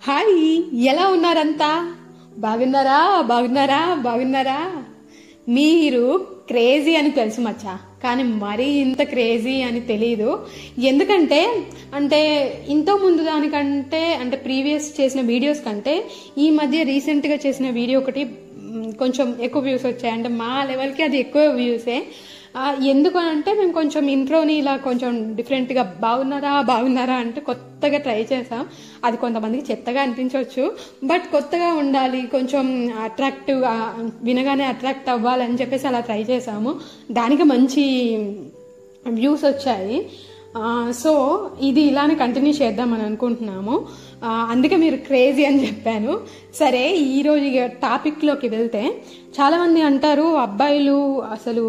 hi ఎలా ఉన్నారంతా బాగున్నారా బాగున్నారా బాగున్నారా మీరు క్రేజీ అని తెలుసు మచ్చా కానీ మరీ ఇంత క్రేజీ అని తెలియదు ఎందుకంటే అంటే ఇంతో ముందు దానికంటే అంటే ప్రీవియస్ చేసిన వీడియోస్ కంటే ఈ మధ్య రీసెంట్గా చేసిన వీడియో ఒకటి మ్, కొంచెం ఎక్కువ వ్యూస్ వచ్చాయి అంటే మా లెవెల్కి అది ఎక్కువ వ్యూసే ఆ, ఎందుకు అంటే మేము కొంచెం ఇంట్లోని ఇలా కొంచెం డిఫరెంట్గా బాగున్నారా బాగున్నారా అంటే కొత్తగా ట్రై చేసాం అది కొంతమందికి చెత్తగా అనిపించవచ్చు బట్ కొత్తగా ఉండాలి కొంచెం అట్రాక్టివ్గా వినగానే అట్రాక్ట్ అవ్వాలని చెప్పేసి అలా ట్రై చేసాము దానికి మంచి వ్యూస్ వచ్చాయి ఆ, సో ఇది ఇలానే కంటిన్యూ చేద్దామని అనుకుంటున్నాము ఆ, అందుకే మీరు క్రేజీ అని చెప్పాను సరే ఈరోజు ఇక టాపిక్లోకి వెళ్తే చాలామంది అంటారు అబ్బాయిలు అసలు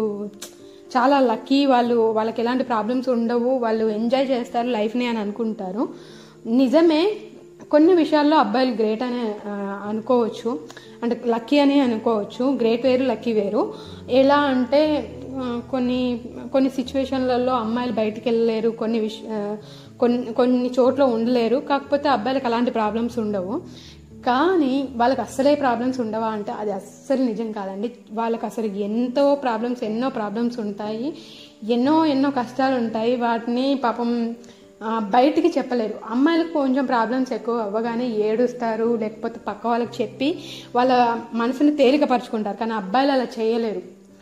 చాలా లక్కీ వాళ్ళు వాళ్ళకి ఎలాంటి ప్రాబ్లమ్స్ ఉండవు వాళ్ళు ఎంజాయ్ చేస్తారు లైఫ్ని అని అనుకుంటారు నిజమే కొన్ని విషయాల్లో అబ్బాయిలు గ్రేట్ అని ఆ, అనుకోవచ్చు అంటే లక్కీ అని అనుకోవచ్చు గ్రేట్ వేరు లక్కీ వేరు ఎలా అంటే ఆ, కొన్ని కొన్ని సిచ్యువేషన్లలో అమ్మాయిలు బయటికి వెళ్ళలేరు కొన్ని విష ఆ, కొన్ని కొన్ని చోట్ల ఉండలేరు కాకపోతే అబ్బాయిలకు అలాంటి ప్రాబ్లమ్స్ ఉండవు కానీ వాళ్ళకి అస్సలే ప్రాబ్లమ్స్ ఉండవా అంటే అది అస్సలు నిజం కాదండి వాళ్ళకి అసలు ఎంతో ప్రాబ్లమ్స్ ఎన్నో ప్రాబ్లమ్స్ ఉంటాయి ఎన్నో ఎన్నో కష్టాలు ఉంటాయి వాటిని పాపం ఆ, బయటికి చెప్పలేరు అమ్మాయిలకు కొంచెం ప్రాబ్లమ్స్ ఎక్కువ అవ్వగానే ఏడుస్తారు లేకపోతే పక్క వాళ్ళకి చెప్పి వాళ్ళ మనసుని తేలికపరుచుకుంటారు కానీ అబ్బాయిలు అలా చేయలేరు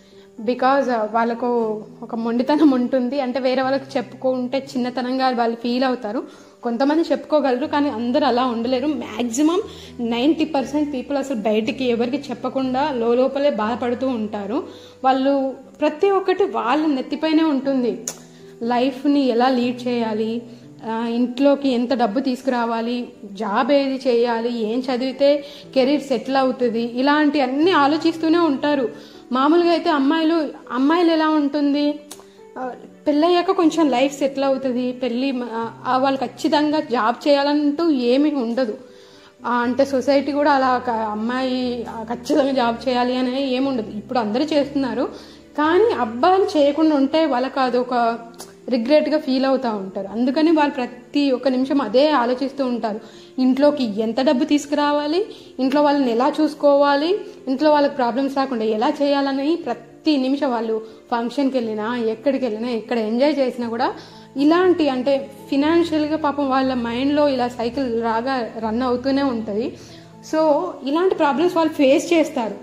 బికాజ్ వాళ్ళకు ఒక మొండితనం ఉంటుంది అంటే వేరే వాళ్ళకి చెప్పుకుంటే చిన్నతనంగా వాళ్ళు ఫీల్ అవుతారు కొంతమంది చెప్పుకోగలరు కానీ అందరూ అలా ఉండలేరు మ్యాక్సిమం నైంటీ పర్సెంట్ పీపుల్ అసలు బయటికి ఎవరికి చెప్పకుండా లోపలే బాధపడుతూ ఉంటారు వాళ్ళు ప్రతి ఒక్కటి వాళ్ళ నెత్తిపైనే ఉంటుంది లైఫ్ని ఎలా లీడ్ చేయాలి ఆ, ఇంట్లోకి ఎంత డబ్బు తీసుకురావాలి జాబ్ ఏది చేయాలి ఏం చదివితే కెరీర్ సెటిల్ అవుతుంది ఇలాంటి అన్ని ఆలోచిస్తూనే ఉంటారు మామూలుగా అయితే అమ్మాయిలు అమ్మాయిలు ఎలా ఉంటుంది ఆ, పెళ్ళయ్యాక కొంచెం లైఫ్ సెటిల్ అవుతుంది పెళ్ళి ఆ, వాళ్ళు ఖచ్చితంగా జాబ్ చేయాలంటూ ఏమీ ఉండదు ఆ, అంటే సొసైటీ కూడా అలా ఒక అమ్మాయి ఆ, ఖచ్చితంగా జాబ్ చేయాలి అనే ఏముండదు ఇప్పుడు అందరూ చేస్తున్నారు కానీ అబ్బాయిలు చేయకుండా ఉంటే వాళ్ళకి అదొక రిగ్రెట్గా ఫీల్ అవుతూ ఉంటారు అందుకని వాళ్ళు ప్రతి ఒక్క నిమిషం అదే ఆలోచిస్తూ ఉంటారు ఇంట్లోకి ఎంత డబ్బు తీసుకురావాలి ఇంట్లో వాళ్ళని ఎలా చూసుకోవాలి ఇంట్లో వాళ్ళకి ప్రాబ్లమ్స్ రాకుండా ఎలా చేయాలని ప్రతి నిమిషం వాళ్ళు ఫంక్షన్కి వెళ్ళినా ఎక్కడికి వెళ్ళినా ఎక్కడ ఎంజాయ్ చేసినా కూడా ఇలాంటి అంటే ఫినాన్షియల్గా పాపం వాళ్ళ మైండ్లో ఇలా సైకిల్ రాగా రన్ అవుతూనే ఉంటుంది సో ఇలాంటి ప్రాబ్లమ్స్ వాళ్ళు ఫేస్ చేస్తారు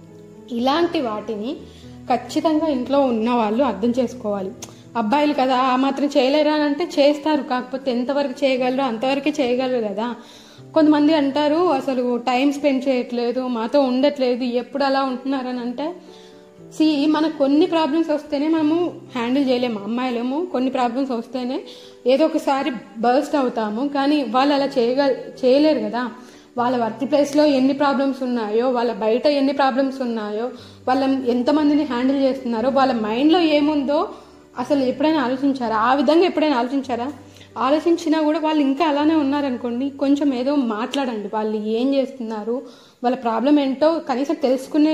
ఇలాంటి వాటిని ఖచ్చితంగా ఇంట్లో ఉన్న వాళ్ళు అర్థం చేసుకోవాలి అబ్బాయిలు కదా ఆ మాత్రం చేయలేరా అని అంటే చేస్తారు కాకపోతే ఎంతవరకు చేయగలరు అంతవరకే చేయగలరు కదా కొంతమంది అంటారు అసలు టైం స్పెండ్ చేయట్లేదు మాతో ఉండట్లేదు ఎప్పుడు అలా ఉంటున్నారని అంటే సి మనకు కొన్ని ప్రాబ్లమ్స్ వస్తేనే మనము హ్యాండిల్ చేయలేము అమ్మాయిలేము కొన్ని ప్రాబ్లమ్స్ వస్తేనే ఏదో ఒకసారి బర్స్ట్ అవుతాము కానీ వాళ్ళు అలా చేయగ చేయలేరు కదా వాళ్ళ వర్క్ ప్లేస్లో ఎన్ని ప్రాబ్లమ్స్ ఉన్నాయో వాళ్ళ బయట ఎన్ని ప్రాబ్లమ్స్ ఉన్నాయో వాళ్ళ ఎంతమందిని హ్యాండిల్ చేస్తున్నారో వాళ్ళ మైండ్లో ఏముందో అసలు ఎప్పుడైనా ఆలోచించారా ఆ విధంగా ఎప్పుడైనా ఆలోచించారా ఆలోచించినా కూడా వాళ్ళు ఇంకా అలానే ఉన్నారనుకోండి కొంచెం ఏదో మాట్లాడండి వాళ్ళు ఏం చేస్తున్నారు వాళ్ళ ప్రాబ్లం ఏంటో కనీసం తెలుసుకునే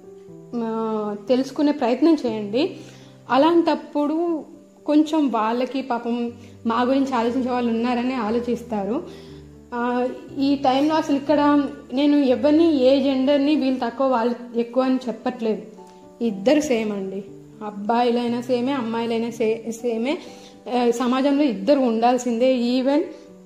ఆ, తెలుసుకునే ప్రయత్నం చేయండి అలాంటప్పుడు కొంచెం వాళ్ళకి పాపం మా గురించి ఆలోచించే వాళ్ళు ఉన్నారని ఆలోచిస్తారు ఆ, ఈ టైంలో అసలు ఇక్కడ నేను ఎవరిని ఏ జెండర్ని వీళ్ళు తక్కువ వాళ్ళు ఎక్కువ అని చెప్పట్లేదు ఇద్దరు సేమ్ అండి అబ్బాయిలైనా సేమే అమ్మాయిలైనా సే సేమే ఆ, సమాజంలో ఇద్దరు ఉండాల్సిందే ఈవెన్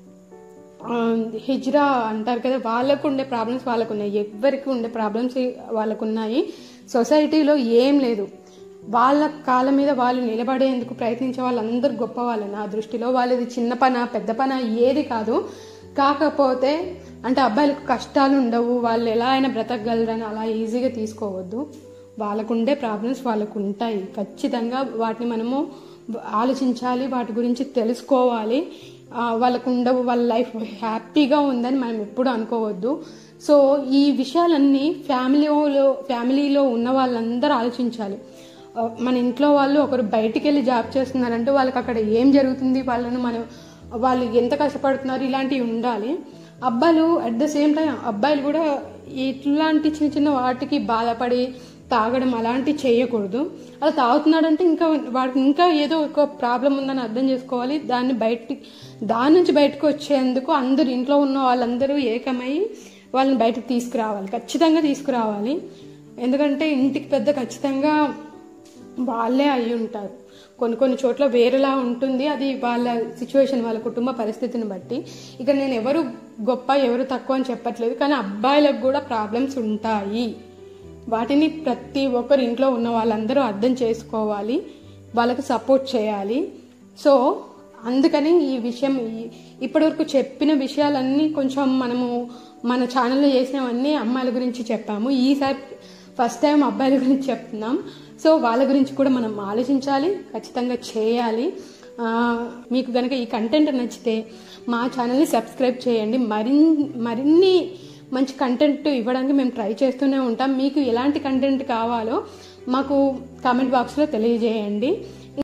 ఆ, హిజ్రా అంటారు కదా వాళ్ళకు ఉండే ప్రాబ్లమ్స్ వాళ్ళకు ఉన్నాయి ఎవరికి ఉండే ప్రాబ్లమ్స్ వాళ్ళకు ఉన్నాయి సొసైటీలో ఏం లేదు వాళ్ళ కాళ్ళ మీద వాళ్ళు నిలబడేందుకు ప్రయత్నించే వాళ్ళందరూ గొప్ప వాళ్ళే నా దృష్టిలో వాళ్ళది చిన్న పన పెద్ద పన ఏది కాదు కాకపోతే అంటే అబ్బాయిలకు కష్టాలు ఉండవు వాళ్ళు ఎలా అయినా బ్రతకగలరని అలా ఈజీగా తీసుకోవద్దు వాళ్ళకు ఉండే ప్రాబ్లమ్స్ వాళ్ళకు ఉంటాయి ఖచ్చితంగా వాటిని మనము ఆలోచించాలి వాటి గురించి తెలుసుకోవాలి ఆ, వాళ్ళకు ఉండవు వాళ్ళ లైఫ్ హ్యాపీగా ఉందని మనం ఎప్పుడు అనుకోవద్దు సో ఈ విషయాలన్నీ ఫ్యామిలీలో ఫ్యామిలీలో ఉన్న వాళ్ళందరూ ఆలోచించాలి ఆ, మన ఇంట్లో వాళ్ళు ఒకరు బయటికి వెళ్ళి జాబ్ చేస్తున్నారంటే వాళ్ళకి అక్కడ ఏం జరుగుతుంది వాళ్ళను మనం వాళ్ళు ఎంత కష్టపడుతున్నారు ఇలాంటివి ఉండాలి అబ్బాయిలు అట్ ద సేమ్ టైం అబ్బాయిలు కూడా ఇట్లాంటి చిన్న చిన్న వాటికి బాధపడి తాగడం అలాంటివి చేయకూడదు అలా తాగుతున్నాడంటే ఇంకా వాడికి ఇంకా ఏదో ఒక ప్రాబ్లం ఉందని అర్థం చేసుకోవాలి దాన్ని బయటికి దాని నుంచి బయటకు వచ్చేందుకు అందరు ఇంట్లో ఉన్న వాళ్ళందరూ ఏకమై వాళ్ళని బయటకు తీసుకురావాలి ఖచ్చితంగా తీసుకురావాలి ఎందుకంటే ఇంటికి పెద్ద ఖచ్చితంగా వాళ్ళే అయి ఉంటారు కొన్ని కొన్ని చోట్ల వేరేలా ఉంటుంది అది వాళ్ళ సిచ్యువేషన్ వాళ్ళ కుటుంబ పరిస్థితిని బట్టి ఇక నేను ఎవరు గొప్ప ఎవరు తక్కువ అని చెప్పట్లేదు కానీ అబ్బాయిలకు కూడా ప్రాబ్లమ్స్ ఉంటాయి వాటిని ప్రతి ఒక్కరు ఇంట్లో ఉన్న వాళ్ళందరూ అర్థం చేసుకోవాలి వాళ్ళకి సపోర్ట్ చేయాలి సో అందుకని ఈ విషయం ఈ- ఇప్పటివరకు చెప్పిన విషయాలన్నీ కొంచెం మనము మన ఛానల్లో చేసినవన్నీ అమ్మాయిల గురించి చెప్పాము ఈసారి ఫస్ట్ టైం అబ్బాయిల గురించి చెప్తున్నాం సో వాళ్ళ గురించి కూడా మనం ఆలోచించాలి ఖచ్చితంగా చేయాలి ఆ, మీకు కనుక ఈ కంటెంట్ నచ్చితే మా ఛానల్ని సబ్స్క్రైబ్ చేయండి మరిన్ మరిన్ని మంచి కంటెంట్ ఇవ్వడానికి మేము ట్రై చేస్తూనే ఉంటాం మీకు ఎలాంటి కంటెంట్ కావాలో మాకు కామెంట్ బాక్స్లో తెలియజేయండి